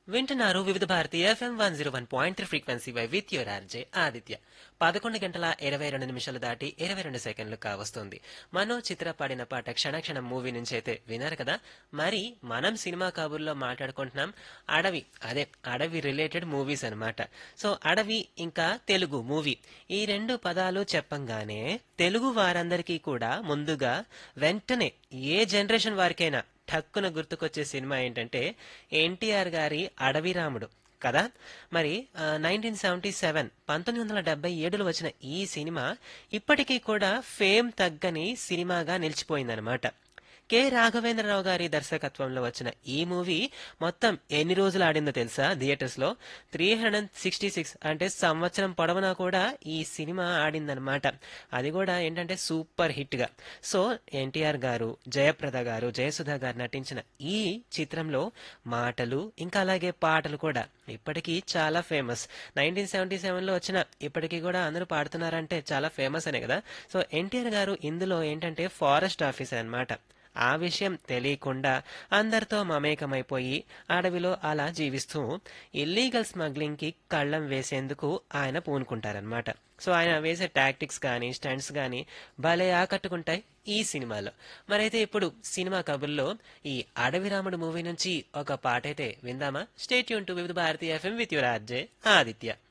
వింటున్నారు Vividh Bharati FM one zero one point three frequency by with your RJ Aditya పదకొండు గంటల ఇరవై రెండు నిమిషాలు దాటి ఇరవై రెండు సెకండ్లు కావస్తుంది మనో చిత్ర పాడిన పాట క్షణక్షణం మూవీ నుంచి అయితే విన్నారు కదా మరి మనం సినిమా కబుర్లో మాట్లాడుకుంటున్నాం అడవి అదే అడవి రిలేటెడ్ మూవీస్ అన్నమాట సో అడవి ఇంకా తెలుగు మూవీ ఈ రెండు పదాలు చెప్పంగానే తెలుగు వారందరికీ కూడా ముందుగా వెంటనే ఏ జనరేషన్ వారికైనా ఠక్కున గుర్తుకొచ్చే సినిమా ఏంటంటే ఎన్టీఆర్ గారి అడవి రాముడు కదా మరి నైన్టీన్ సెవెంటీ సెవెన్ పంతొమ్మిది వందల డెబ్బై ఏడులో వచ్చిన ఈ సినిమా ఇప్పటికీ కూడా ఫేమ్ తగ్గని సినిమాగా నిలిచిపోయిందనమాట కె రాఘవేంద్రరావు గారి దర్శకత్వంలో వచ్చిన ఈ మూవీ మొత్తం ఎన్ని రోజులు ఆడిందో తెలుసా థియేటర్స్ లో త్రీ హండ్రెడ్ సిక్స్టీ సిక్స్ అంటే సంవత్సరం పొడవునా కూడా ఈ సినిమా ఆడిందనమాట అది కూడా ఏంటంటే సూపర్ హిట్ గా సో ఎన్టీఆర్ గారు జయప్రద గారు జయసుధ గారు నటించిన ఈ చిత్రంలో మాటలు ఇంకా అలాగే పాటలు కూడా ఇప్పటికీ చాలా ఫేమస్ నైన్టీన్ సెవెంటీ సెవెన్ లో వచ్చిన ఇప్పటికీ కూడా అందరూ పాడుతున్నారంటే చాలా ఫేమస్ అనే కదా సో ఎన్టీఆర్ గారు ఇందులో ఏంటంటే ఫారెస్ట్ ఆఫీసర్ అన్నమాట ఆ విషయం తెలియకుండా అందరితో మమేకమైపోయి అడవిలో అలా జీవిస్తూ ఇల్లీగల్ స్మగ్లింగ్ కి కళ్ళం వేసేందుకు ఆయన పూనుకుంటారనమాట సో ఆయన వేసే టాక్టిక్స్ కానీ స్టంట్స్ కానీ భలే ఆకట్టుకుంటాయి ఈ సినిమాలో మరైతే ఇప్పుడు సినిమా కబుర్లో ఈ అడవి రాముడు మూవీ నుంచి ఒక పాట అయితే విందామా స్టేట్ యూన్ to Vividh Bharatiya FM with your RJ Aditya